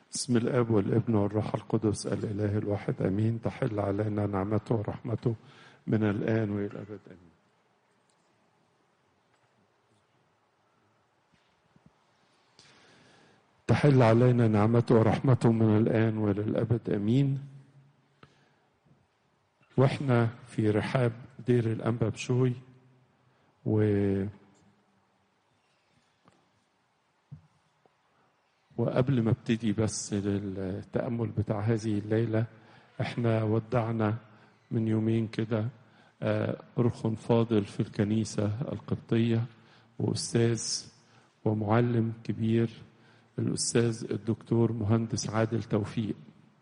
بسم الاب والابن والروح القدس الاله الواحد امين تحل علينا نعمته ورحمته من الان والى الابد امين تحل علينا نعمته ورحمته من الان والى الابد امين واحنا في رحاب دير الانبا بشوي و وقبل ما ابتدي بس للتأمل بتاع هذه الليلة احنا ودعنا من يومين كده أرخ فاضل في الكنيسة القبطية وأستاذ ومعلم كبير الأستاذ الدكتور مهندس عادل توفيق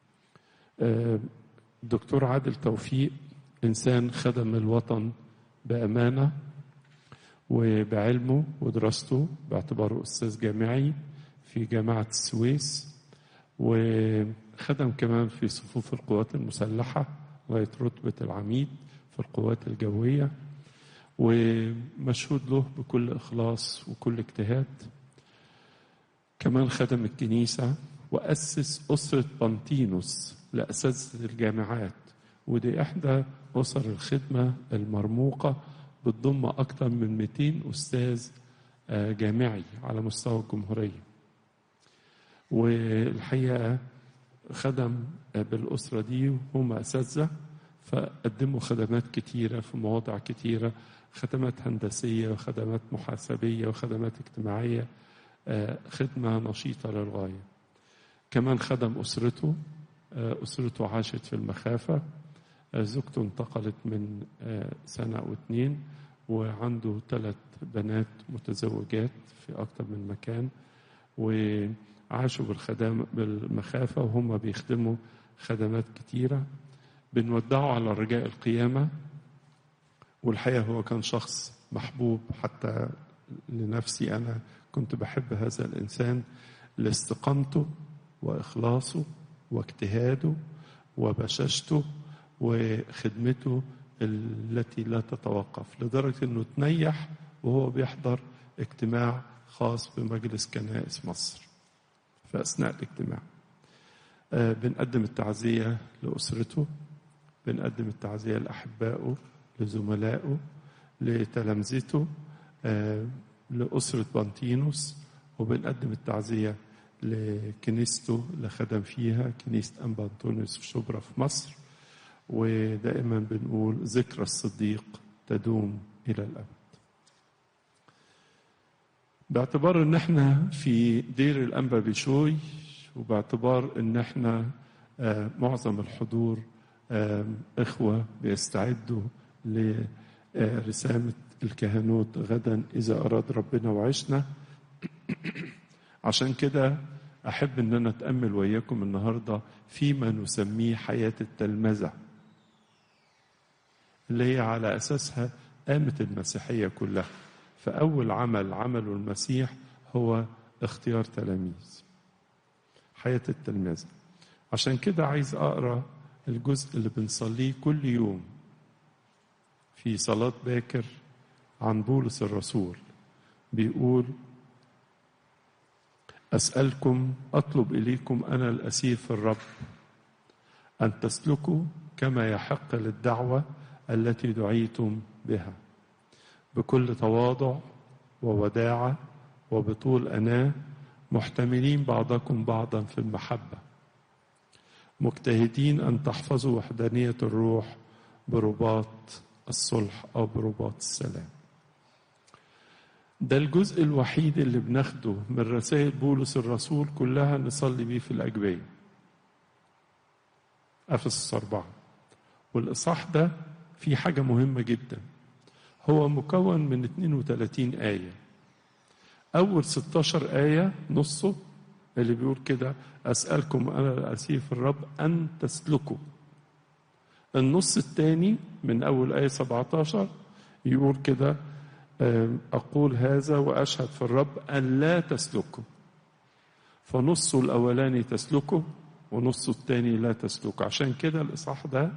الدكتور عادل توفيق إنسان خدم الوطن بأمانة وبعلمه ودراسته باعتباره أستاذ جامعي في جامعة السويس وخدم كمان في صفوف القوات المسلحة لغاية رتبة العميد في القوات الجوية ومشهود له بكل إخلاص وكل اجتهاد كمان خدم الكنيسة وأسس أسرة بانتينوس لأساتذة الجامعات ودي إحدى أسر الخدمة المرموقة بتضم أكثر من 200 أستاذ جامعي على مستوى الجمهورية والحقيقة خدم بالأسرة دي وهم أساتذة فقدموا خدمات كتيرة في مواضع كتيرة خدمات هندسية وخدمات محاسبية وخدمات اجتماعية خدمة نشيطة للغاية كمان خدم أسرته أسرته عاشت في المخافة زوجته انتقلت من سنة أو اتنين وعنده ثلاث بنات متزوجات في أكتر من مكان وعاشوا بالخدام بالمخافة وهم بيخدموا خدمات كتيرة بنودعه على رجاء القيامة والحقيقة هو كان شخص محبوب حتى لنفسي أنا كنت بحب هذا الإنسان لاستقامته وإخلاصه واجتهاده وبشاشته وخدمته التي لا تتوقف لدرجة أنه تنيح وهو بيحضر اجتماع خاص بمجلس كنائس مصر في أثناء الاجتماع آه بنقدم التعزية لأسرته بنقدم التعزية لأحبائه لزملائه لتلامذته آه لأسرة بانتينوس وبنقدم التعزية لكنيسته اللي خدم فيها كنيسة أنبا أنطونيوس في شبرا في مصر ودائما بنقول ذكرى الصديق تدوم إلى الأبد باعتبار ان احنا في دير الانبا بشوي وباعتبار ان احنا آه معظم الحضور آه اخوه بيستعدوا لرسامه الكهنوت غدا اذا اراد ربنا وعشنا عشان كده احب ان انا اتامل وياكم النهارده فيما نسميه حياه التلمذه اللي هي على اساسها قامت المسيحيه كلها فأول عمل عمله المسيح هو اختيار تلاميذ حياة التلمذة عشان كده عايز أقرأ الجزء اللي بنصليه كل يوم في صلاة باكر عن بولس الرسول بيقول أسألكم أطلب إليكم أنا الأسير في الرب أن تسلكوا كما يحق للدعوة التي دعيتم بها بكل تواضع ووداعة وبطول أناة محتملين بعضكم بعضا في المحبة مجتهدين أن تحفظوا وحدانية الروح برباط الصلح أو برباط السلام ده الجزء الوحيد اللي بناخده من رسائل بولس الرسول كلها نصلي بيه في الأجبية أفسس أربعة والإصحاح ده فيه حاجة مهمة جداً هو مكون من 32 آية أول 16 آية نصه اللي بيقول كده أسألكم أنا الأسير في الرب أن تسلكوا النص الثاني من أول آية 17 يقول كده أقول هذا وأشهد في الرب أن لا تسلكوا فنصه الأولاني تسلكوا ونصه الثاني لا تسلكوا عشان كده الإصحاح ده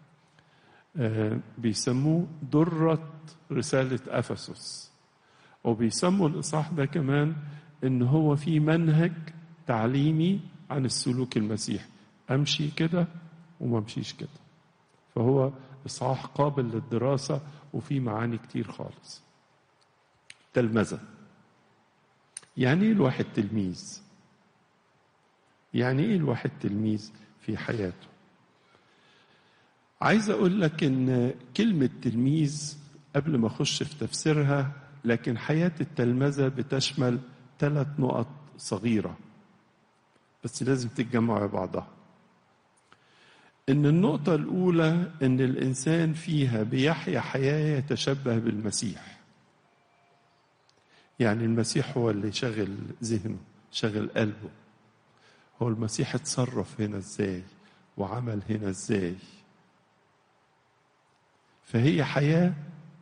بيسموه درة رسالة أفسس وبيسموا الإصحاح ده كمان إن هو في منهج تعليمي عن السلوك المسيحي امشي كده وما امشيش كده فهو اصحاح قابل للدراسه وفيه معاني كتير خالص تلمذه يعني ايه الواحد تلميذ يعني ايه الواحد تلميذ في حياته عايز اقول لك ان كلمه تلميذ قبل ما اخش في تفسيرها لكن حياه التلمذه بتشمل ثلاث نقط صغيره بس لازم تتجمع بعضها ان النقطه الاولى ان الانسان فيها بيحيا حياه يتشبه بالمسيح يعني المسيح هو اللي شغل ذهنه شغل قلبه هو المسيح اتصرف هنا ازاي وعمل هنا ازاي فهي حياه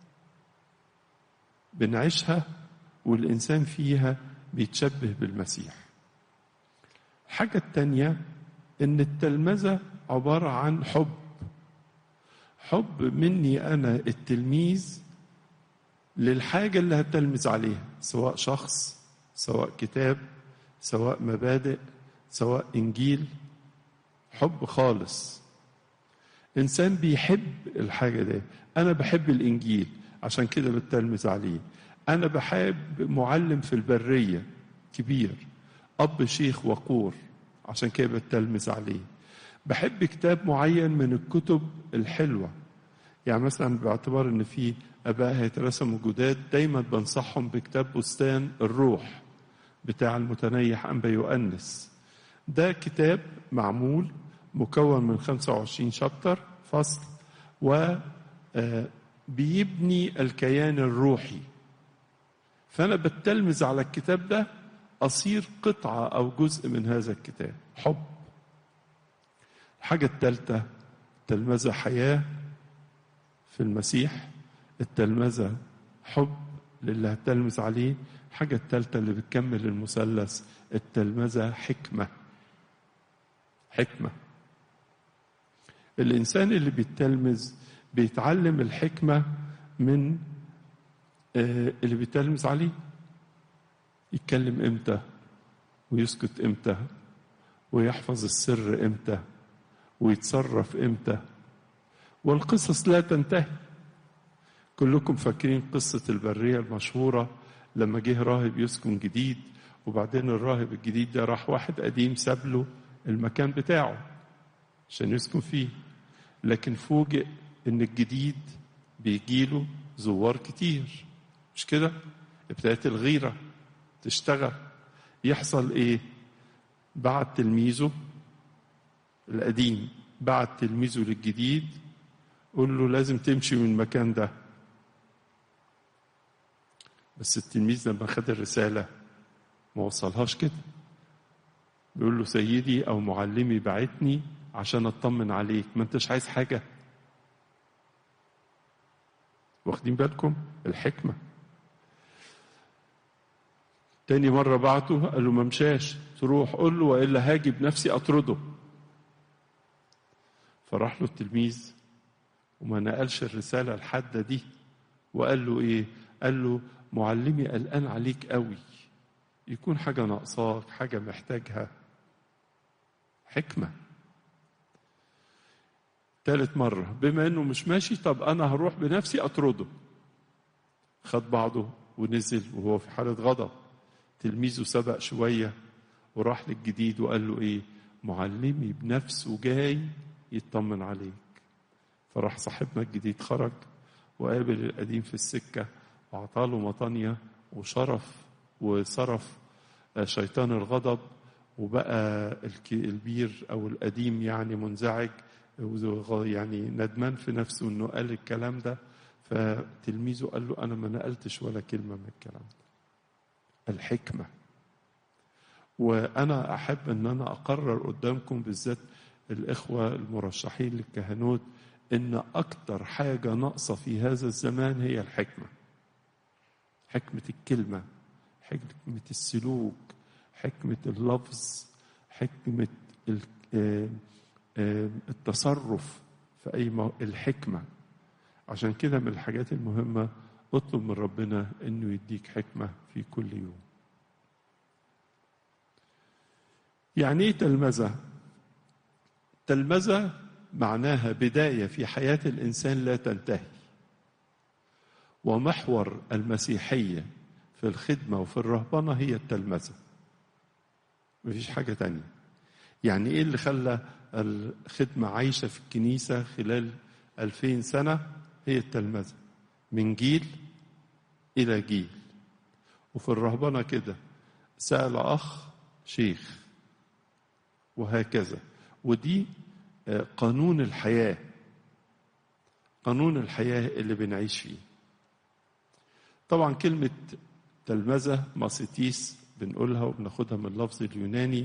بنعيشها والانسان فيها بيتشبه بالمسيح الحاجه التانيه ان التلمذه عباره عن حب حب مني انا التلميذ للحاجه اللي هتلمذ عليها سواء شخص سواء كتاب سواء مبادئ سواء انجيل حب خالص انسان بيحب الحاجه دي انا بحب الانجيل عشان كده بتلمذ عليه انا بحب معلم في البريه كبير اب شيخ وقور عشان كده بتلمذ عليه بحب كتاب معين من الكتب الحلوه يعني مثلا باعتبار ان في اباء هيترسموا جداد دايما بنصحهم بكتاب بستان الروح بتاع المتنيح انبا يؤنس ده كتاب معمول مكون من 25 شابتر فصل و بيبني الكيان الروحي فانا بتلمذ على الكتاب ده اصير قطعه او جزء من هذا الكتاب حب الحاجه الثالثه تلمذه حياه في المسيح التلمذه حب للي هتلمذ عليه الحاجه الثالثه اللي بتكمل المثلث التلمذه حكمه حكمه الانسان اللي بيتلمذ بيتعلم الحكمه من اللي بيتلمذ عليه يتكلم امتى ويسكت امتى ويحفظ السر امتى ويتصرف امتى والقصص لا تنتهي كلكم فاكرين قصة البرية المشهورة لما جه راهب يسكن جديد وبعدين الراهب الجديد ده راح واحد قديم ساب له المكان بتاعه عشان يسكن فيه لكن فوجئ ان الجديد بيجيله زوار كتير مش كده ابتدت الغيرة تشتغل يحصل ايه بعد تلميذه القديم بعد تلميذه للجديد قول له لازم تمشي من المكان ده بس التلميذ لما خد الرسالة ما وصلهاش كده بيقول له سيدي أو معلمي بعتني عشان أطمن عليك ما أنتش عايز حاجة واخدين بالكم الحكمة تاني مرة بعته قال له ما مشاش تروح قول له وإلا هاجي بنفسي أطرده فراح له التلميذ وما نقلش الرسالة الحادة دي وقال له إيه قال له معلمي قلقان عليك قوي يكون حاجة ناقصاك حاجة محتاجها حكمة تالت مرة بما انه مش ماشي طب انا هروح بنفسي اطرده خد بعضه ونزل وهو في حالة غضب تلميذه سبق شوية وراح للجديد وقال له ايه معلمي بنفسه جاي يطمن عليك فراح صاحبنا الجديد خرج وقابل القديم في السكة وعطاله مطانية وشرف وصرف شيطان الغضب وبقى البير أو القديم يعني منزعج يعني ندمان في نفسه انه قال الكلام ده فتلميذه قال له انا ما نقلتش ولا كلمه من الكلام ده الحكمه وانا احب ان انا اقرر قدامكم بالذات الاخوه المرشحين للكهنوت ان اكتر حاجه ناقصه في هذا الزمان هي الحكمه حكمه الكلمه حكمه السلوك حكمه اللفظ حكمه التصرف في أي مو... الحكمة عشان كده من الحاجات المهمة اطلب من ربنا انه يديك حكمة في كل يوم يعني ايه تلمذة؟ تلمذة معناها بداية في حياة الإنسان لا تنتهي ومحور المسيحية في الخدمة وفي الرهبنة هي التلمذة مفيش حاجة تانية يعني ايه اللي خلى الخدمة عايشة في الكنيسة خلال ألفين سنة هي التلمذة من جيل إلى جيل وفي الرهبنة كده سأل أخ شيخ وهكذا ودي قانون الحياة قانون الحياة اللي بنعيش فيه طبعا كلمة تلمذة ماسيتيس بنقولها وبناخدها من اللفظ اليوناني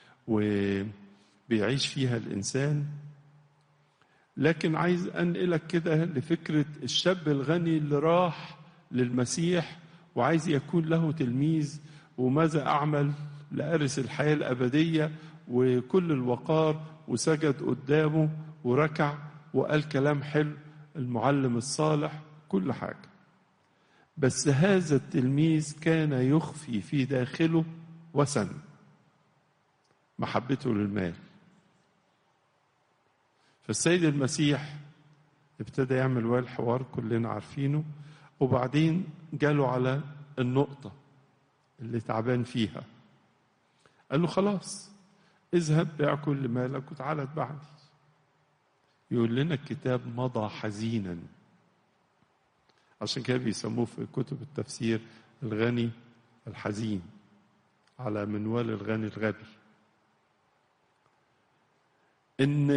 وبيعيش فيها الإنسان لكن عايز أنقلك كده لفكرة الشاب الغني اللي راح للمسيح وعايز يكون له تلميذ وماذا أعمل لأرث الحياة الأبدية وكل الوقار وسجد قدامه وركع وقال كلام حلو المعلم الصالح كل حاجة بس هذا التلميذ كان يخفي في داخله وسن محبته للمال فالسيد المسيح ابتدى يعمل ويا الحوار كلنا عارفينه وبعدين جاله على النقطة اللي تعبان فيها قال له خلاص اذهب بيع كل مالك وتعالى اتبعني يقول لنا الكتاب مضى حزينا عشان كده بيسموه في كتب التفسير الغني الحزين على منوال الغني الغبي ان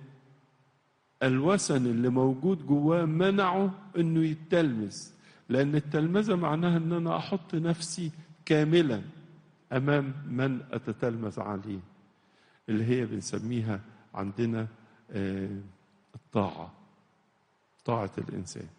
الوثن اللي موجود جواه منعه انه يتلمذ لان التلمذه معناها ان انا احط نفسي كاملا امام من اتتلمذ عليه اللي هي بنسميها عندنا الطاعه طاعه الانسان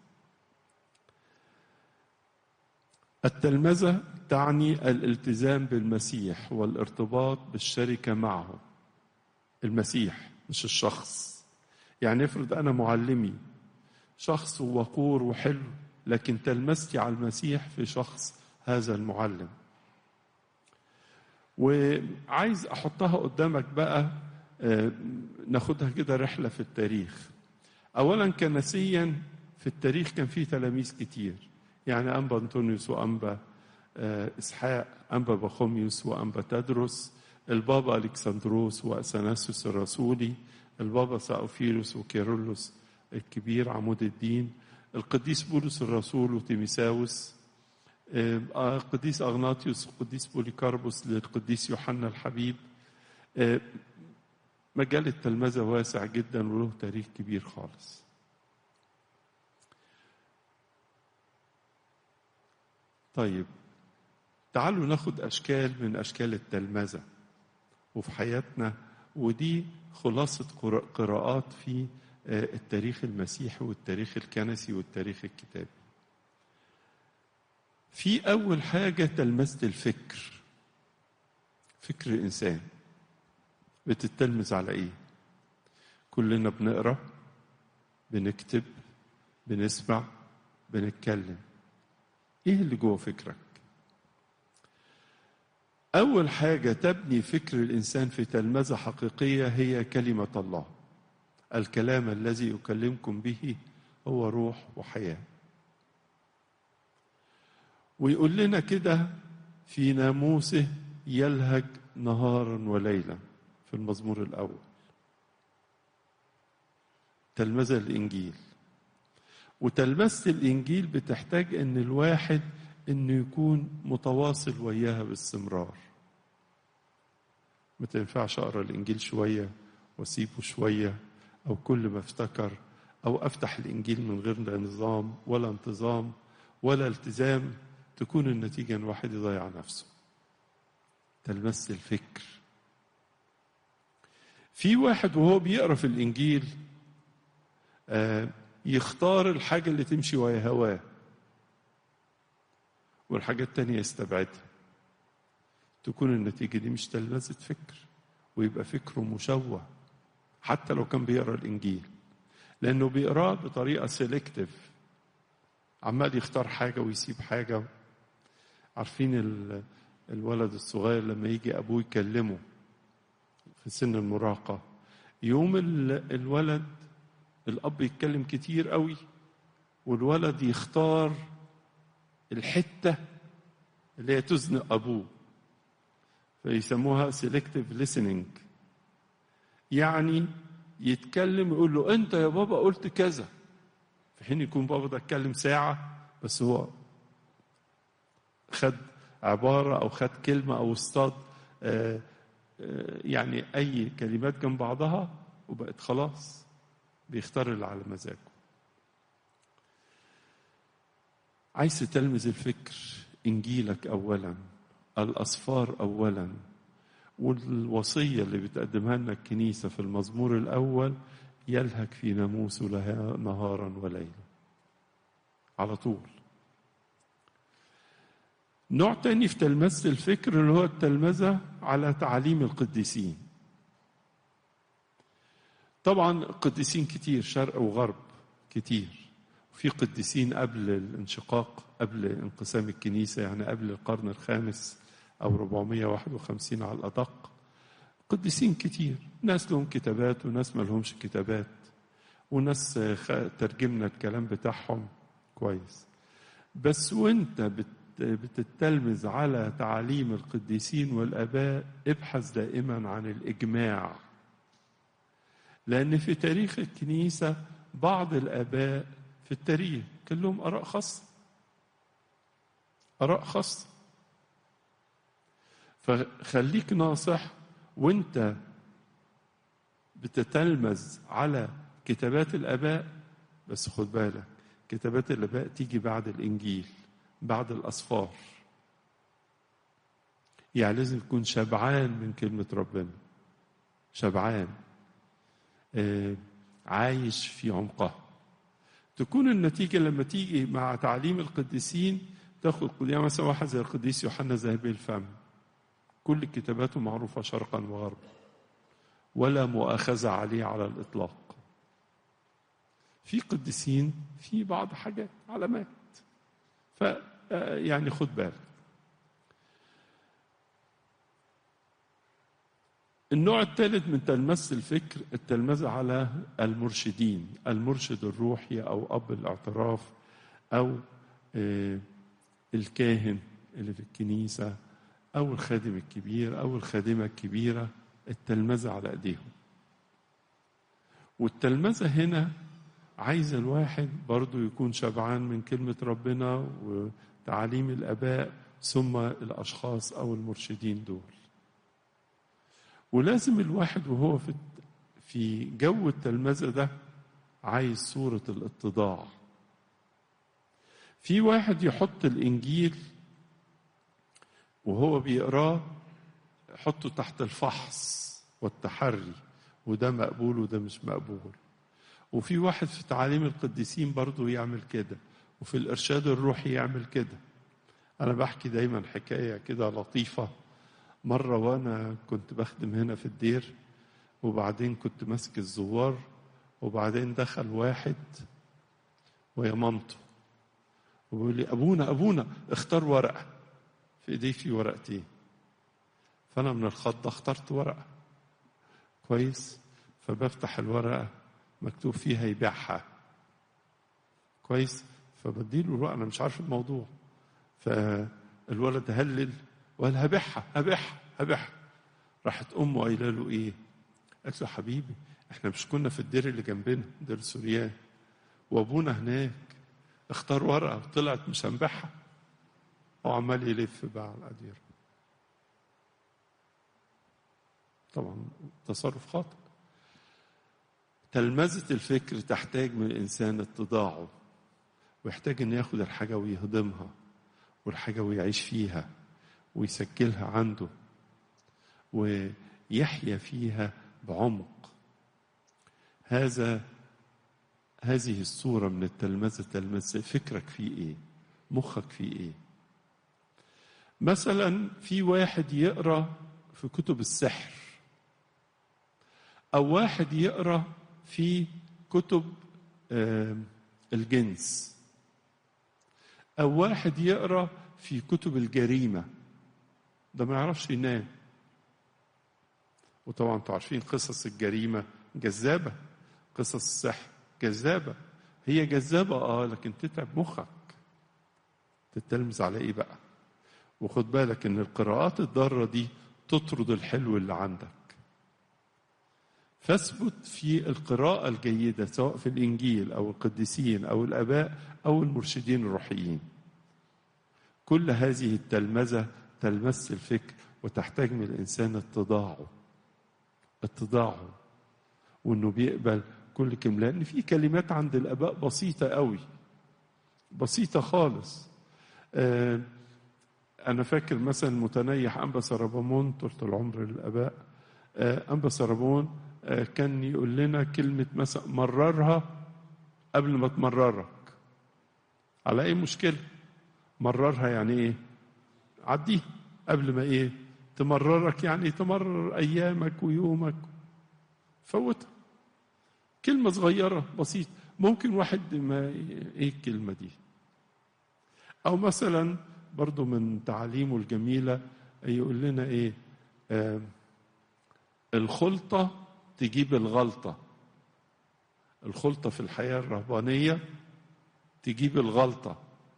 التلمذه تعني الالتزام بالمسيح والارتباط بالشركه معه المسيح مش الشخص يعني افرض انا معلمي شخص وقور وحلو لكن تلمستي على المسيح في شخص هذا المعلم وعايز احطها قدامك بقى ناخدها كده رحله في التاريخ اولا كنسيا في التاريخ كان في تلاميذ كتير يعني انبا انطونيوس وانبا اسحاق انبا بخوميوس وانبا تدرس البابا الكسندروس واثناسيوس الرسولي البابا ساوفيروس وكيرلس الكبير عمود الدين القديس بولس الرسول وتيميساوس القديس اغناطيوس القديس بوليكاربوس للقديس يوحنا الحبيب مجال التلمذة واسع جدا وله تاريخ كبير خالص طيب تعالوا ناخد أشكال من أشكال التلمذة وفي حياتنا ودي خلاصة قراءات في التاريخ المسيحي والتاريخ الكنسي والتاريخ الكتابي في أول حاجة تلمذة الفكر فكر الإنسان بتتلمذ على إيه؟ كلنا بنقرأ بنكتب بنسمع بنتكلم إيه اللي جوه فكرك؟ أول حاجة تبني فكر الإنسان في تلمذة حقيقية هي كلمة الله الكلام الذي أكلمكم به هو روح وحياة ويقول لنا كده في ناموسه يلهج نهارا وليلا في المزمور الأول تلمذة الإنجيل وتلمذة الإنجيل بتحتاج إن الواحد إنه يكون متواصل وياها باستمرار ما تنفعش أقرأ الإنجيل شوية وأسيبه شوية أو كل ما افتكر أو أفتح الإنجيل من غير لا نظام ولا انتظام ولا التزام تكون النتيجة إن واحد يضيع نفسه تلمس الفكر في واحد وهو بيقرا في الإنجيل آه يختار الحاجة اللي تمشي ويا هواه والحاجة التانية يستبعدها تكون النتيجة دي مش تلمذة فكر ويبقى فكره مشوه حتى لو كان بيقرا الإنجيل لأنه بيقراه بطريقة سيلكتيف عمال يختار حاجة ويسيب حاجة عارفين الولد الصغير لما يجي أبوه يكلمه في سن المراهقة يوم ال- الولد الأب يتكلم كتير قوي والولد يختار الحتة اللي هي تزنق أبوه فيسموها selective listening يعني يتكلم يقول له أنت يا بابا قلت كذا في حين يكون بابا ده اتكلم ساعة بس هو خد عبارة أو خد كلمة أو اصطاد آه، آه، يعني أي كلمات جنب بعضها وبقت خلاص بيختار اللي على مزاجه عايز تلمذ الفكر إنجيلك أولا الأصفار أولا والوصية اللي بتقدمها لنا الكنيسة في المزمور الأول يلهك في ناموسه لها نهارا وليلا على طول نوع تاني في تلمذة الفكر اللي هو التلمذة على تعاليم القديسين طبعا القديسين كتير شرق وغرب كتير في قديسين قبل الانشقاق قبل انقسام الكنيسة يعني قبل القرن الخامس أو 451 على الأدق قديسين كتير ناس لهم كتابات وناس ما لهمش كتابات وناس خ- ترجمنا الكلام بتاعهم كويس بس وانت بت بتتلمذ على تعاليم القديسين والآباء ابحث دائما عن الإجماع لأن في تاريخ الكنيسة بعض الآباء في التاريخ كان لهم آراء خاصة آراء خاصة فخليك ناصح وانت بتتلمذ على كتابات الآباء بس خد بالك كتابات الآباء تيجي بعد الإنجيل بعد الأصفار يعني لازم تكون شبعان من كلمة ربنا شبعان آه، عايش في عمقها تكون النتيجة لما تيجي مع تعليم القديسين تاخد يعني مثلا واحد زي القديس يوحنا ذهبي الفم كل كتاباته معروفة شرقا وغربا ولا مؤاخذة عليه على الإطلاق في قديسين في بعض حاجات علامات ف آه، يعني خد بالك النوع الثالث من تلمس الفكر التلمذة على المرشدين المرشد الروحي أو أب الاعتراف أو آه، الكاهن اللي في الكنيسة أو الخادم الكبير أو الخادمة الكبيرة التلمذة على أيديهم والتلمذة هنا عايز الواحد برضو يكون شبعان من كلمة ربنا وتعاليم الآباء ثم الأشخاص أو المرشدين دول ولازم الواحد وهو في في جو التلمذة ده عايز صورة الاتضاع في واحد يحط الإنجيل وهو بيقراه يحطه تحت الفحص والتحري وده مقبول وده مش مقبول وفي واحد في تعاليم القديسين برضه يعمل كده وفي الإرشاد الروحي يعمل كده أنا بحكي دايما حكاية كده لطيفة مرة وأنا كنت بخدم هنا في الدير وبعدين كنت ماسك الزوار وبعدين دخل واحد ويا مامته وبيقول لي أبونا أبونا اختار ورقة في إيديه في ورقتين فأنا من الخضة اخترت ورقة كويس فبفتح الورقة مكتوب فيها يبيعها كويس فبديله الورقة أنا مش عارف الموضوع فالولد هلل وقال هبيعها هبيعها هبيعها راحت امه قايله له ايه؟ قالت له حبيبي احنا مش كنا في الدير اللي جنبنا دير سوريان وابونا هناك اختار ورقه طلعت مش هنبيعها هو عمال يلف بقى على القدير طبعا تصرف خاطئ تلمذة الفكر تحتاج من الإنسان اتضاعه ويحتاج إنه ياخد الحاجة ويهضمها والحاجة ويعيش فيها ويسجلها عنده ويحيا فيها بعمق هذا هذه الصورة من التلمذة تلمذة فكرك فيه إيه مخك فيه إيه مثلا في واحد يقرأ في كتب السحر أو واحد يقرأ في كتب آه، الجنس أو واحد يقرأ في كتب الجريمة ده ما يعرفش ينام وطبعا انتوا عارفين قصص الجريمة جذابة قصص السحر جذابة هي جذابة اه لكن تتعب مخك تتلمز على ايه بقى وخد بالك ان القراءات الضارة دي تطرد الحلو اللي عندك فاثبت في القراءة الجيدة سواء في الإنجيل أو القديسين أو الآباء أو المرشدين الروحيين كل هذه التلمذة تلمس الفكر وتحتاج من الإنسان اتضاعه اتضاعه وإنه بيقبل كل كلمة لأن في كلمات عند الآباء بسيطة قوي بسيطة خالص آه أنا فاكر مثلا متنيح أنبا سربامون طولة العمر للآباء آه أنبا سربامون آه كان يقول لنا كلمة مثلا مررها قبل ما تمررك على أي مشكلة مررها يعني إيه عديها قبل ما إيه تمررك يعني تمرر أيامك ويومك فوتها كلمة صغيرة بسيطة ممكن واحد ما إيه الكلمة دي أو مثلا برضو من تعاليمه الجميلة يقول لنا إيه آه الخلطة تجيب الغلطة الخلطة في الحياة الرهبانية تجيب الغلطة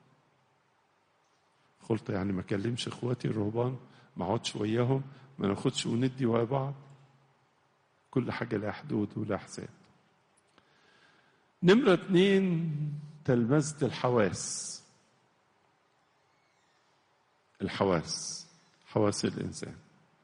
خلطة يعني ما اكلمش اخواتي الرهبان ما اقعدش وياهم ما ناخدش وندي ويا بعض كل حاجة لها حدود ولها حساب نمرة اتنين تلمذة الحواس الحواس حواس الإنسان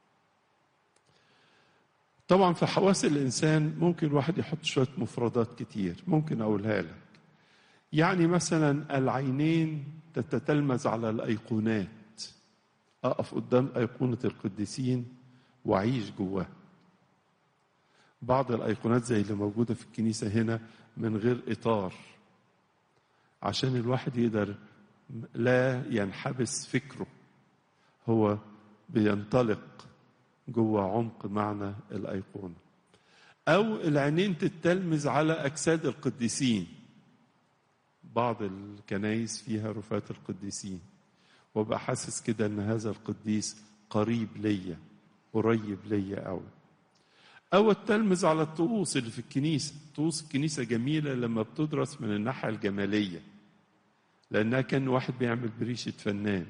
طبعا في حواس الإنسان ممكن الواحد يحط شوية مفردات كتير ممكن أقولها لك يعني مثلا العينين تتتلمذ على الأيقونات أقف قدام أيقونة القديسين وأعيش جواها بعض الأيقونات زي اللي موجودة في الكنيسة هنا من غير إطار عشان الواحد يقدر لا ينحبس فكره هو بينطلق جوه عمق معنى الأيقونة أو العينين تتلمذ على أجساد القديسين بعض الكنايس فيها رفات القديسين وابقى حاسس كده ان هذا القديس قريب ليا قريب ليا قوي او التلمذ على الطقوس اللي في الكنيسه طقوس الكنيسه جميله لما بتدرس من الناحيه الجماليه لانها كان واحد بيعمل بريشه فنان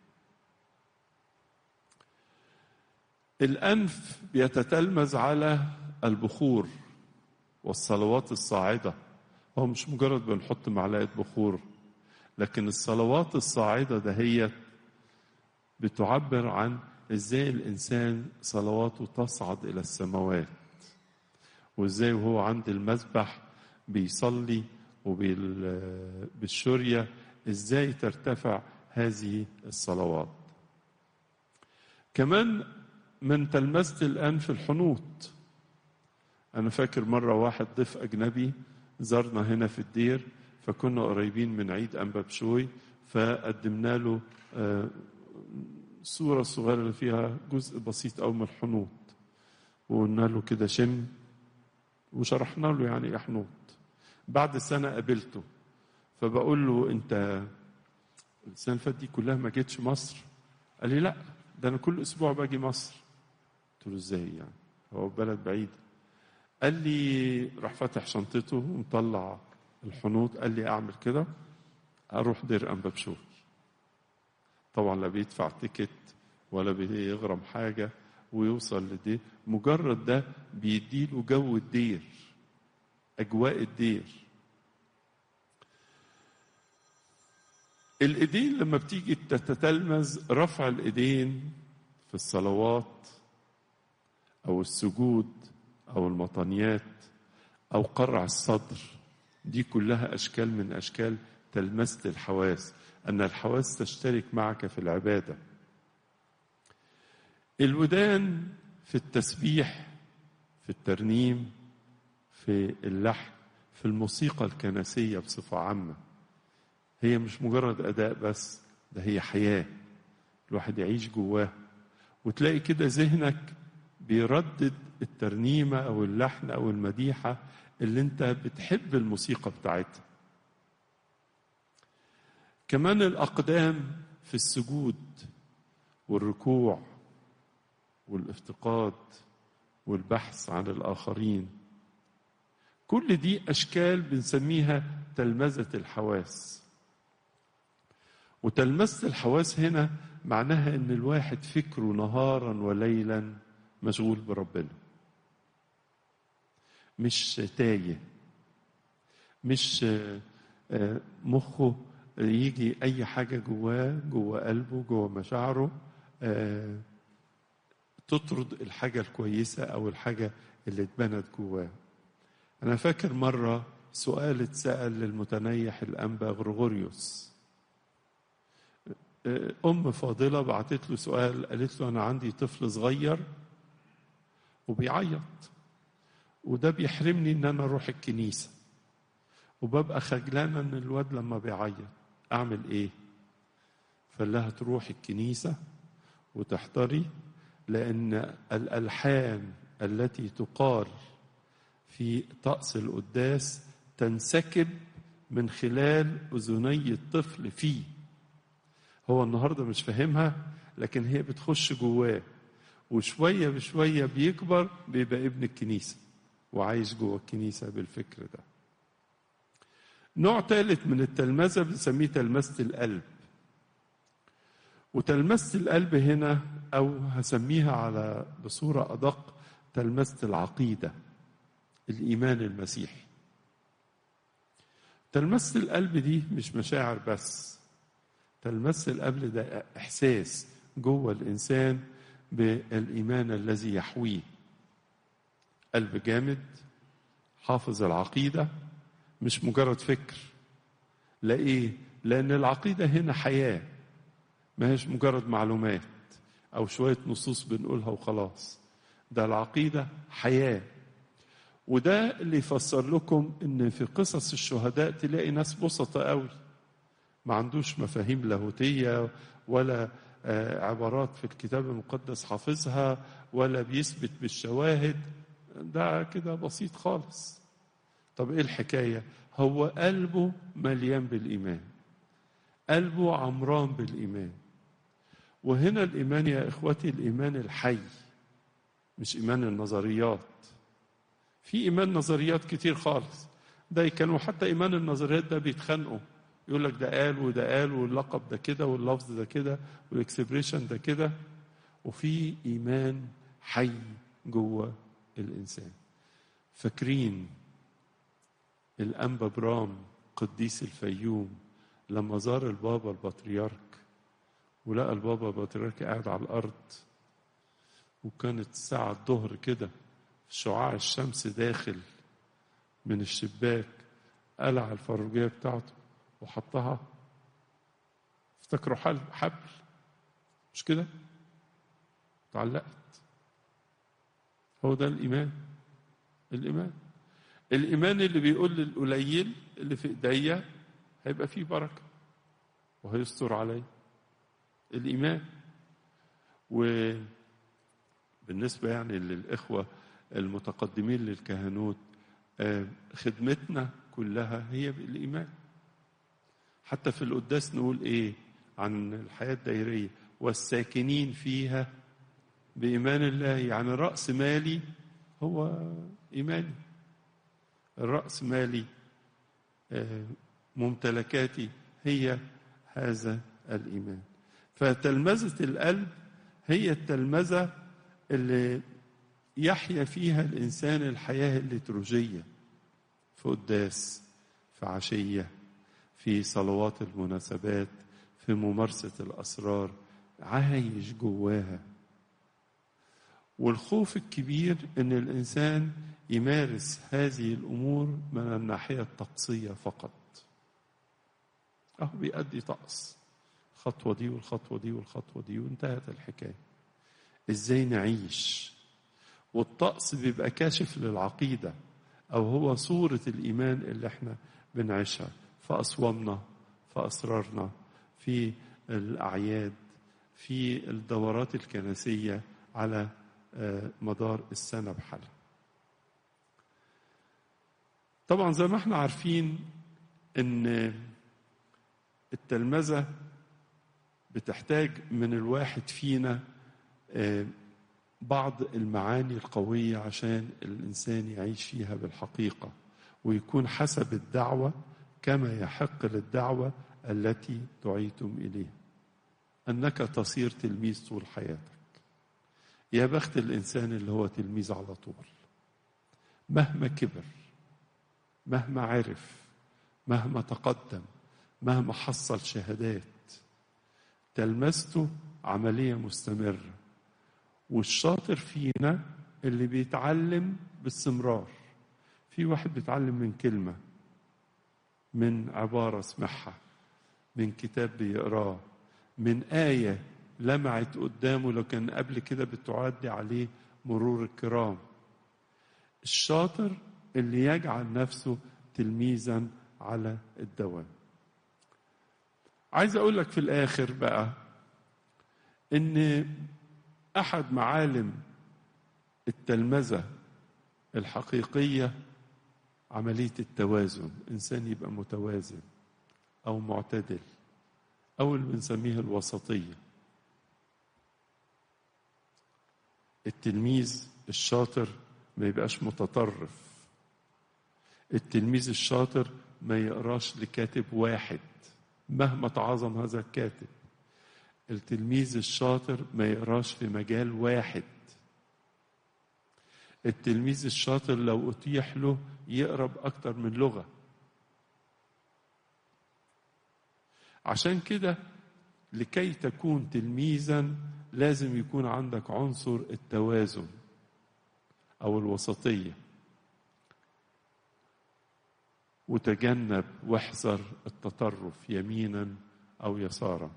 الانف بيتتلمذ على البخور والصلوات الصاعده هو مش مجرد بنحط معلقه بخور لكن الصلوات الصاعده دهيت بتعبر عن ازاي الانسان صلواته تصعد الى السماوات وازاي وهو عند المذبح بيصلي وبالشريه ازاي ترتفع هذه الصلوات كمان من تلمذة الأنف الحنوط أنا فاكر مرة واحد ضيف أجنبي زارنا هنا في الدير فكنا قريبين من عيد أنبا بشوي فقدمنا له صورة صغيرة اللي فيها جزء بسيط أو من الحنوط وقلنا له كده شم وشرحنا له يعني ايه حنوط بعد سنة قابلته فبقول له أنت السنة اللي فاتت دي كلها ما جيتش مصر قال لي لا ده أنا كل أسبوع باجي مصر قلت له إزاي يعني هو بلد بعيد قال لي راح فاتح شنطته ومطلع الحنوط قال لي أعمل كده أروح دير أنبا بشوي طبعا لا بيدفع تيكت ولا بيغرم حاجة ويوصل لدي مجرد ده بيديله جو الدير أجواء الدير الإيدين لما بتيجي تتتلمذ رفع الإيدين في الصلوات أو السجود أو المطانيات أو قرع الصدر دي كلها أشكال من أشكال تلمسة الحواس أن الحواس تشترك معك في العبادة الودان في التسبيح في الترنيم في اللحن في الموسيقى الكنسية بصفة عامة هي مش مجرد أداء بس ده هي حياة الواحد يعيش جواه وتلاقي كده ذهنك بيردد الترنيمة أو اللحن أو المديحة اللي أنت بتحب الموسيقى بتاعتها كمان الأقدام في السجود والركوع والافتقاد والبحث عن الآخرين كل دي أشكال بنسميها تلمذة الحواس وتلمذة الحواس هنا معناها إن الواحد فكره نهارا وليلا مشغول بربنا مش تايه مش مخه يجي أي حاجة جواه جوه قلبه جوه مشاعره تطرد الحاجة الكويسة أو الحاجة اللي اتبنت جواه أنا فاكر مرة سؤال اتسأل للمتنيح الأنبا غرغوريوس أم فاضلة بعتت له سؤال قالت له أنا عندي طفل صغير وبيعيط وده بيحرمني إن أنا أروح الكنيسة وببقى خجلانة إن الواد لما بيعيط أعمل إيه؟ فقال لها تروح الكنيسة وتحضري لأن الألحان التي تقال في طقس القداس تنسكب من خلال أذني الطفل فيه هو النهارده مش فاهمها لكن هي بتخش جواه وشوية بشوية بيكبر بيبقى ابن الكنيسة وعايش جوه الكنيسة بالفكر ده نوع ثالث من التلمذة بنسميه تلمذة القلب وتلمذة القلب هنا أو هسميها على بصورة أدق تلمذة العقيدة الإيمان المسيحي تلمذة القلب دي مش مشاعر بس تلمذة القلب ده إحساس جوه الإنسان بالإيمان الذي يحويه قلب جامد حافظ العقيدة مش مجرد فكر لا إيه لأن العقيدة هنا حياة ما هيش مجرد معلومات أو شوية نصوص بنقولها وخلاص ده العقيدة حياة وده اللي يفسر لكم ان في قصص الشهداء تلاقي ناس بسطة قوي ما عندوش مفاهيم لاهوتية ولا عبارات في الكتاب المقدس حافظها ولا بيثبت بالشواهد ده كده بسيط خالص طب ايه الحكاية هو قلبه مليان بالإيمان قلبه عمران بالإيمان وهنا الإيمان يا إخوتي الإيمان الحي مش إيمان النظريات في إيمان نظريات كتير خالص ده كانوا حتى إيمان النظريات ده بيتخانقوا يقول لك ده قال وده قال واللقب ده كده واللفظ ده كده والاكسبريشن ده كده وفي إيمان حي جوه الإنسان فاكرين الأنبا برام قديس الفيوم لما زار البابا البطريرك ولقى البابا البطريرك قاعد على الأرض وكانت الساعة الظهر كده شعاع الشمس داخل من الشباك قلع الفروجية بتاعته وحطها افتكروا حل حبل مش كده اتعلقت هو ده الإيمان الإيمان الإيمان اللي بيقول للقليل اللي في إيديا هيبقى فيه بركة وهيستر علي الإيمان وبالنسبة يعني للإخوة المتقدمين للكهنوت خدمتنا كلها هي بالإيمان حتى في القداس نقول إيه عن الحياة الدائرية والساكنين فيها بإيمان الله يعني رأس مالي هو إيماني الرأس مالي ممتلكاتي هي هذا الإيمان فتلمذة القلب هي التلمذة اللي يحيا فيها الإنسان الحياة الليتروجية في قداس في عشية في صلوات المناسبات في ممارسة الأسرار عايش جواها والخوف الكبير ان الانسان يمارس هذه الامور من الناحيه الطقسيه فقط اهو بيأدي طقس الخطوه دي والخطوه دي والخطوه دي وانتهت الحكايه ازاي نعيش والطقس بيبقى كاشف للعقيده او هو صوره الايمان اللي احنا بنعيشها في اصوامنا في اسرارنا في الاعياد في الدورات الكنسيه على مدار السنة بحالها طبعا زي ما احنا عارفين ان التلمذة بتحتاج من الواحد فينا بعض المعاني القوية عشان الإنسان يعيش فيها بالحقيقة ويكون حسب الدعوة كما يحق للدعوة التي دعيتم إليها أنك تصير تلميذ طول حياتك يا بخت الإنسان اللي هو تلميذ على طول مهما كبر مهما عرف مهما تقدم مهما حصل شهادات تلمسته عملية مستمرة والشاطر فينا اللي بيتعلم باستمرار في واحد بيتعلم من كلمة من عبارة سمعها من كتاب بيقراه من آية لمعت قدامه لو كان قبل كده بتعدي عليه مرور الكرام الشاطر اللي يجعل نفسه تلميذا على الدوام عايز اقول لك في الاخر بقى ان احد معالم التلمذه الحقيقيه عمليه التوازن انسان يبقى متوازن او معتدل او اللي بنسميها الوسطيه التلميذ الشاطر ما يبقاش متطرف التلميذ الشاطر ما يقراش لكاتب واحد مهما تعظم هذا الكاتب التلميذ الشاطر ما يقراش في مجال واحد التلميذ الشاطر لو أتيح له يقرا بأكتر من لغة عشان كده لكي تكون تلميذا لازم يكون عندك عنصر التوازن أو الوسطية وتجنب واحذر التطرف يمينا او يسارا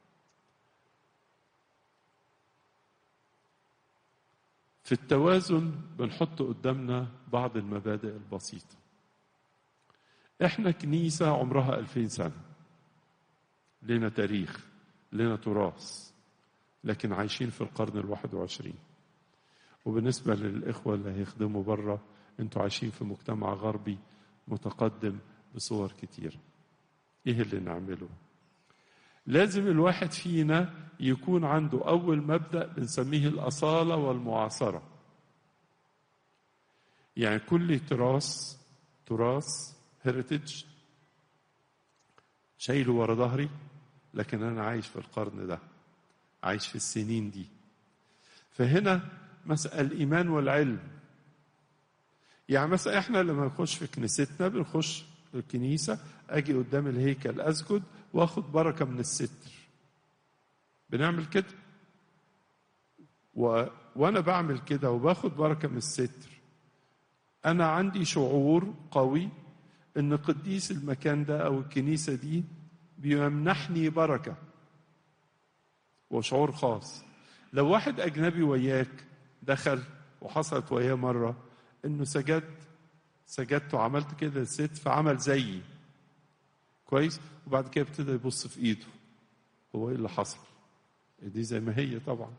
في التوازن بنحط قدامنا بعض المبادئ البسيطة احنا كنيسة عمرها ألفين سنة لنا تاريخ لنا تراث لكن عايشين في القرن الواحد وعشرين وبالنسبة للإخوة اللي هيخدموا بره انتوا عايشين في مجتمع غربي متقدم بصور كتير ايه اللي نعمله لازم الواحد فينا يكون عنده اول مبدا بنسميه الاصاله والمعاصره يعني كل تراث تراث هيريتج شايله ورا ظهري لكن انا عايش في القرن ده عايش في السنين دي فهنا مسألة الإيمان والعلم يعني مثلا احنا لما نخش في كنيستنا بنخش الكنيسة أجي قدام الهيكل أسجد وآخد بركة من الستر بنعمل كده و... وأنا بعمل كده وباخد بركة من الستر أنا عندي شعور قوي إن قديس المكان ده أو الكنيسة دي بيمنحني بركة وشعور خاص لو واحد أجنبي وياك دخل وحصلت وياه مرة إنه سجد سجدت وعملت كده الست فعمل زيي كويس وبعد كده ابتدى يبص في ايده هو ايه اللي حصل دي زي ما هي طبعا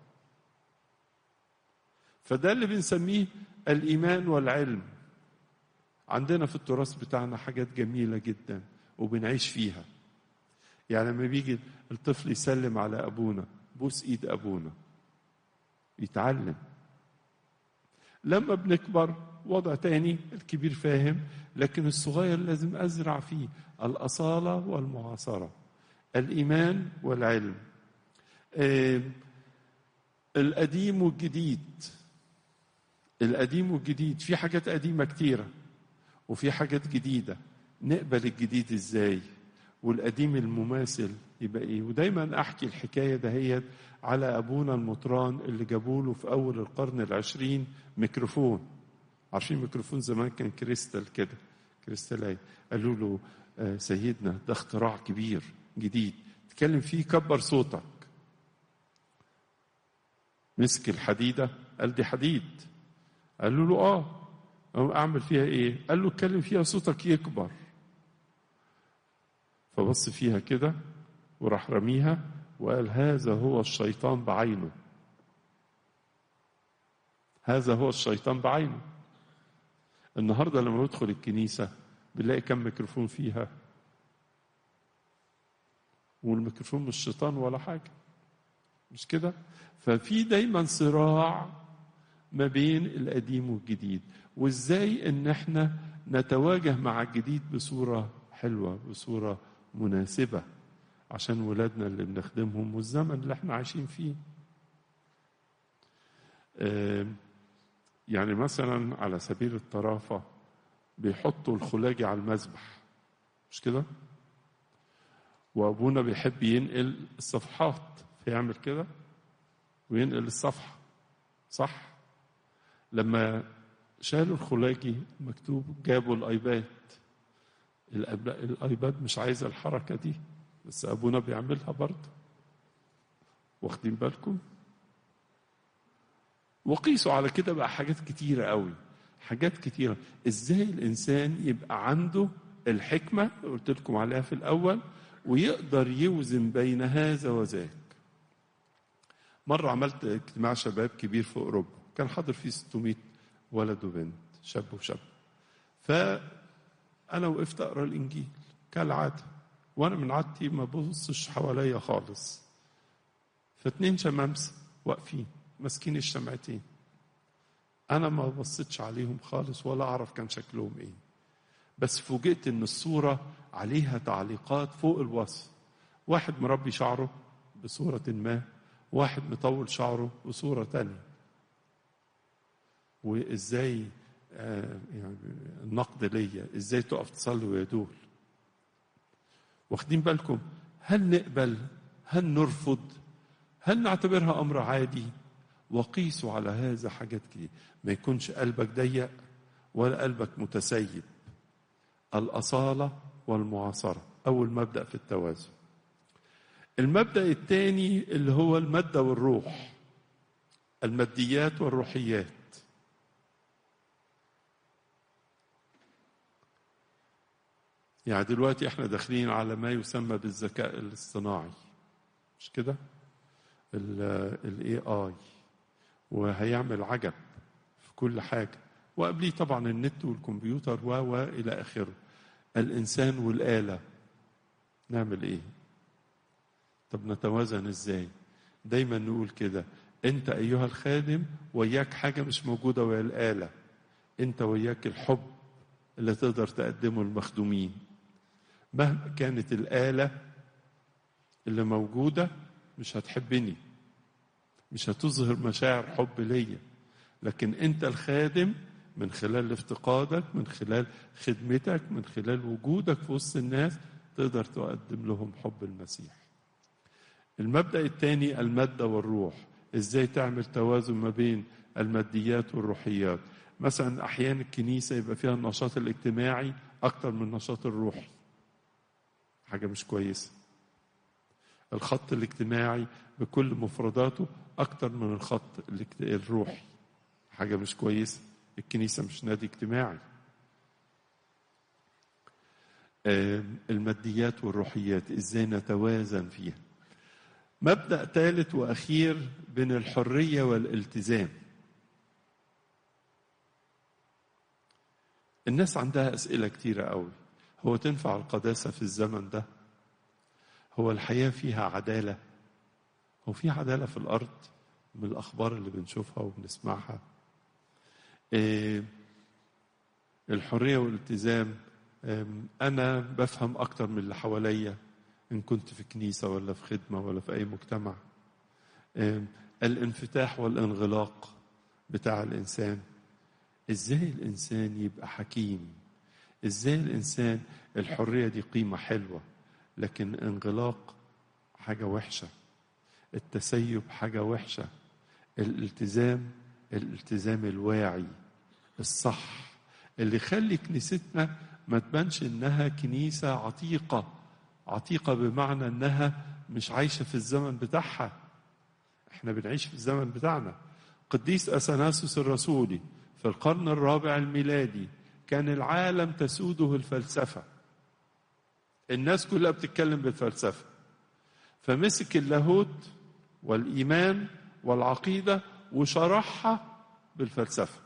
فده اللي بنسميه الايمان والعلم عندنا في التراث بتاعنا حاجات جميله جدا وبنعيش فيها يعني لما بيجي الطفل يسلم على ابونا بوس ايد ابونا يتعلم لما بنكبر وضع تاني الكبير فاهم لكن الصغير لازم أزرع فيه الأصالة والمعاصرة الإيمان والعلم آه القديم والجديد القديم والجديد في حاجات قديمة كتيرة وفي حاجات جديدة نقبل الجديد ازاي والقديم المماثل يبقى ايه ودايما احكي الحكايه دهيت على ابونا المطران اللي جابوا له في اول القرن العشرين ميكروفون عارفين ميكروفون زمان كان كريستال كده كريستالاي قالوا له آه سيدنا ده اختراع كبير جديد تكلم فيه كبر صوتك مسك الحديده قال دي حديد قالوا له اه اعمل فيها ايه قال له اتكلم فيها صوتك يكبر فبص فيها كده وراح رميها وقال هذا هو الشيطان بعينه هذا هو الشيطان بعينه النهارده لما ندخل الكنيسه بنلاقي كم ميكروفون فيها والميكروفون مش شيطان ولا حاجه مش كده ففي دايما صراع ما بين القديم والجديد وازاي ان احنا نتواجه مع الجديد بصورة حلوة بصورة مناسبة عشان ولادنا اللي بنخدمهم والزمن اللي احنا عايشين فيه يعني مثلا على سبيل الطرافة بيحطوا الخلاجي على المذبح مش كده وابونا بيحب ينقل الصفحات فيعمل كده وينقل الصفحة صح لما شالوا الخلاجي مكتوب جابوا الايباد الايباد مش عايزه الحركه دي بس ابونا بيعملها برضه واخدين بالكم وقيسوا على كده بقى حاجات كتيره قوي حاجات كتيره ازاي الانسان يبقى عنده الحكمه قلت لكم عليها في الاول ويقدر يوزن بين هذا وذاك مره عملت اجتماع شباب كبير في اوروبا كان حاضر فيه 600 ولد وبنت شاب وشاب فأنا وقفت أقرأ الإنجيل كالعادة وأنا من عادتي ما ببصش حواليا خالص فاتنين شمامسة واقفين ماسكين الشمعتين أنا ما بصيتش عليهم خالص ولا أعرف كان شكلهم إيه بس فوجئت إن الصورة عليها تعليقات فوق الوصف واحد مربي شعره بصورة ما واحد مطول شعره بصورة تانية وازاي آه يعني النقد ليا ازاي تقف تصلي ويا دول واخدين بالكم هل نقبل هل نرفض هل نعتبرها امر عادي وقيسوا على هذا حاجات كتير ما يكونش قلبك ضيق ولا قلبك متسيب الاصاله والمعاصره اول مبدا في التوازن المبدا الثاني اللي هو الماده والروح الماديات والروحيات يعني دلوقتي احنا داخلين على ما يسمى بالذكاء الاصطناعي مش كده الاي اي وهيعمل عجب في كل حاجه وقبليه طبعا النت والكمبيوتر و و الى اخره الانسان والاله نعمل ايه طب نتوازن ازاي دايما نقول كده انت ايها الخادم وياك حاجه مش موجوده ويا الاله انت وياك الحب اللي تقدر تقدمه للمخدومين مهما كانت الآلة اللي موجودة مش هتحبني مش هتظهر مشاعر حب ليا لكن انت الخادم من خلال افتقادك من خلال خدمتك من خلال وجودك في وسط الناس تقدر تقدم لهم حب المسيح المبدأ الثاني المادة والروح ازاي تعمل توازن ما بين الماديات والروحيات مثلا احيانا الكنيسه يبقى فيها النشاط الاجتماعي اكتر من النشاط الروحي حاجه مش كويسه الخط الاجتماعي بكل مفرداته اكتر من الخط الروحي حاجه مش كويسه الكنيسه مش نادي اجتماعي الماديات والروحيات ازاي نتوازن فيها مبدا ثالث واخير بين الحريه والالتزام الناس عندها أسئلة كتيرة قوي هو تنفع القداسة في الزمن ده هو الحياة فيها عدالة هو في عدالة في الأرض من الأخبار اللي بنشوفها وبنسمعها إيه الحرية والالتزام أنا بفهم أكتر من اللي حواليا إن كنت في كنيسة ولا في خدمة ولا في أي مجتمع الانفتاح والانغلاق بتاع الإنسان ازاي الانسان يبقى حكيم ازاي الانسان الحريه دي قيمه حلوه لكن انغلاق حاجه وحشه التسيب حاجه وحشه الالتزام الالتزام الواعي الصح اللي يخلي كنيستنا ما تبانش انها كنيسه عتيقه عتيقه بمعنى انها مش عايشه في الزمن بتاعها احنا بنعيش في الزمن بتاعنا قديس اثناسوس الرسولي في القرن الرابع الميلادي كان العالم تسوده الفلسفة الناس كلها بتتكلم بالفلسفة فمسك اللاهوت والإيمان والعقيدة وشرحها بالفلسفة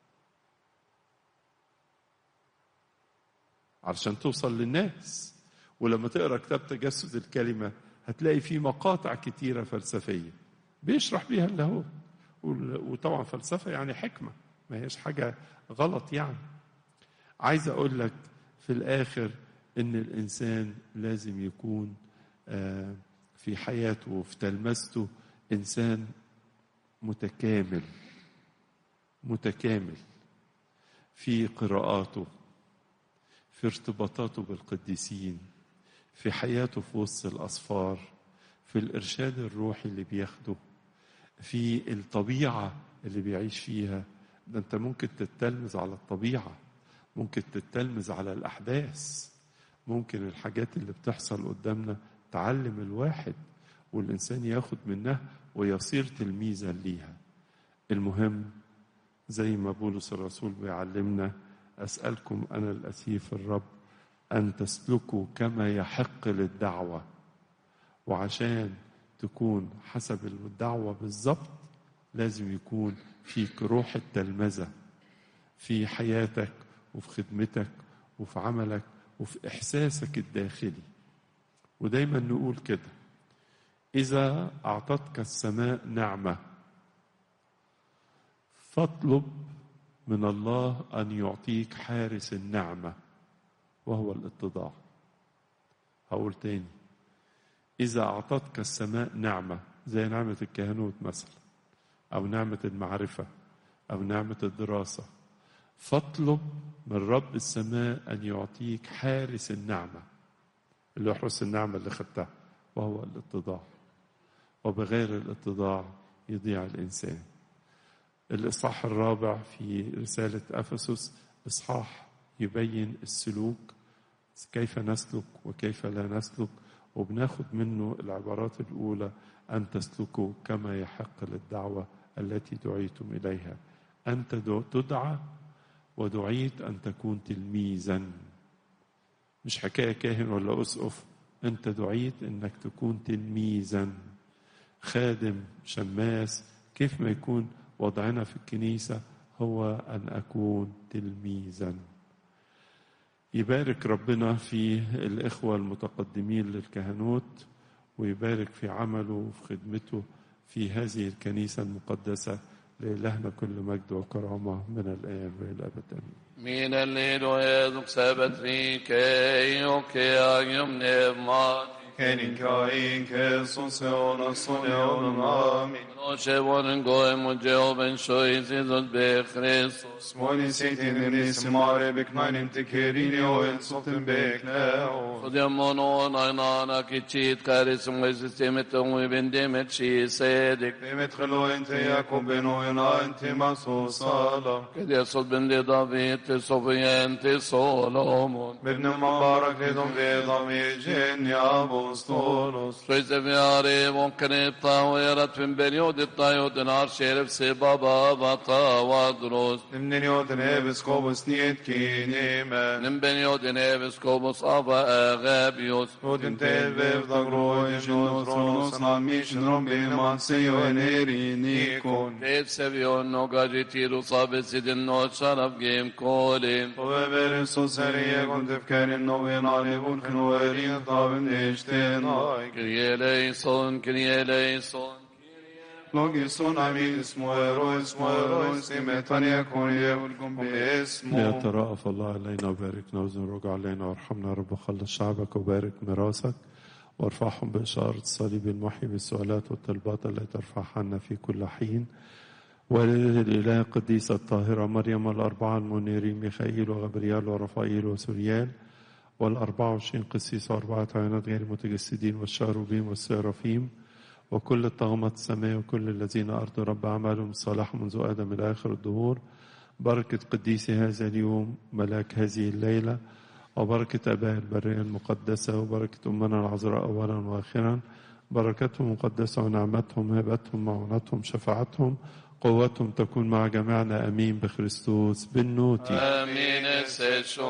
علشان توصل للناس ولما تقرا كتاب تجسد الكلمة هتلاقي فيه مقاطع كتيرة فلسفية بيشرح بيها اللاهوت وال- وطبعا فلسفة يعني حكمة ما هيش حاجة غلط يعني عايز أقول لك في الآخر إن الإنسان لازم يكون آه، في حياته وفي تلمسته إنسان متكامل متكامل في قراءاته في ارتباطاته بالقديسين في حياته في وسط الأصفار في الإرشاد الروحي اللي بياخده في الطبيعة اللي بيعيش فيها ده أنت ممكن تتلمذ على الطبيعة ممكن تتلمذ على الأحداث ممكن الحاجات اللي بتحصل قدامنا تعلم الواحد والإنسان ياخد منها ويصير تلميذا ليها المهم زي ما بولس الرسول بيعلمنا أسألكم أنا الأسيف الرب أن تسلكوا كما يحق للدعوة وعشان تكون حسب الدعوة بالظبط لازم يكون فيك روح التلمذة في حياتك وفي خدمتك وفي عملك وفي إحساسك الداخلي ودايما نقول كده إذا أعطتك السماء نعمة فاطلب من الله أن يعطيك حارس النعمة وهو الاتضاع هقول تاني إذا أعطتك السماء نعمة زي نعمة الكهنوت مثلا أو نعمة المعرفة أو نعمة الدراسة فاطلب من رب السماء أن يعطيك حارس النعمة اللي يحرس النعمة اللي خدتها وهو الاتضاع وبغير الاتضاع يضيع الإنسان الإصحاح الرابع في رسالة أفسس إصحاح يبين السلوك كيف نسلك وكيف لا نسلك وبناخد منه العبارات الأولى أن تسلكوا كما يحق للدعوة التي دعيتم إليها أنت تدعى ودعيت أن تكون تلميذا مش حكاية كاهن ولا أسقف أنت دعيت أنك تكون تلميذا خادم شماس كيف ما يكون وضعنا في الكنيسة هو أن أكون تلميذا يبارك ربنا في الإخوة المتقدمين للكهنوت ويبارك في عمله وفي خدمته في هذه الكنيسة المقدسة لإلهنا كل مجد وكرامة من الآن وإلى الأبد آمين Min Ellidoed Sabbatrike och Agium Nevmat. Keninka inke son seona soneon amin. Noche voren goem och Jehoven shoizid och be Christus. Smoni sitin nis mare beknanim tekerini o en soten beknao. Och det monon ainana kichit karisum och systemet och i vindemet shisedik. Bemet khelo ente Jakob beno ena ente maso sala. Kad jag såg bende David till Sofien till Solomon. Bebne mabarak ledom vedam i genia apostolos. Söjse vi are vonkreta och erat fin periodita och den har sheriff se baba vata vadros. Nemnen yoten eves kobos niet kinime. Nem ben jodin eves kobos ava agabios. Yoten tel vev dagro en tronos na mission rombe man seyo en erinikon. Det ser vi on och gajitir och sabes i den notsar av gem kolim. وبر سوسرية كنت بكارن نوين علي بولخن وارين طابن اشتناي Kyrie eleison, Kyrie eleison. لوجي سون عميل اسمه ايرو اسمه ايرو اسمه يكون يقولكم باسمه ليترأف الله علينا وباركنا وزن رجع علينا وارحمنا يا رب خلص شعبك وبارك ميراثك وارفعهم بإشارة الصليب المحيي بالسؤالات والطلبات التي ترفعها عنا في كل حين وللإله القديسة الطاهرة مريم الأربعة المنيرين ميخائيل وغبريال ورفائيل وسوريال والأربعة وعشرين قسيس وأربعة عينات غير متجسدين والشاروبيم والسيرافيم وكل الطغمة السماء وكل الذين أرضوا رب أعمالهم الصالحة منذ آدم إلى آخر الدهور بركة قديس هذا اليوم ملاك هذه الليلة وبركة أباء البرية المقدسة وبركة أمنا العذراء أولا وآخرا بركتهم مقدسة ونعمتهم هبتهم معونتهم شفاعتهم قوتهم تكون مع جميعنا أمين بخريستوس بالنوتي Amin eseshoy.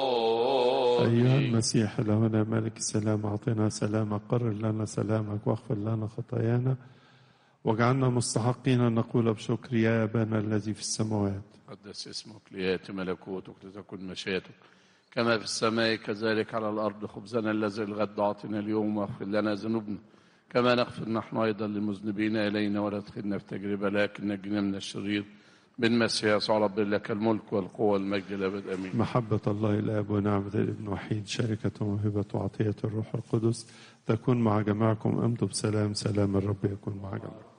أيها المسيح لهنا ملك السلام أعطنا سلامك قرر لنا سلامك واغفر لنا خطايانا واجعلنا مستحقين أن نقول بشكر يا أبانا الذي في السماوات قدس اسمك ليأتي ملكوتك لتكن مشيئتك كما في السماء كذلك على الأرض خبزنا الذي الغد أعطنا اليوم واغفر لنا ذنوبنا كما نغفر نحن أيضا للمذنبين إلينا ولا تدخلنا في تجربة لكن نجنا من الشرير بالمسيح يسوع رب لك الملك والقوة والمجد الأبد آمين محبة الله الآب ونعمة الابن وحيد شركة وموهبة وعطية الروح القدس تكون مع جماعكم أمضوا بسلام سلام الرب يكون مع جماعكم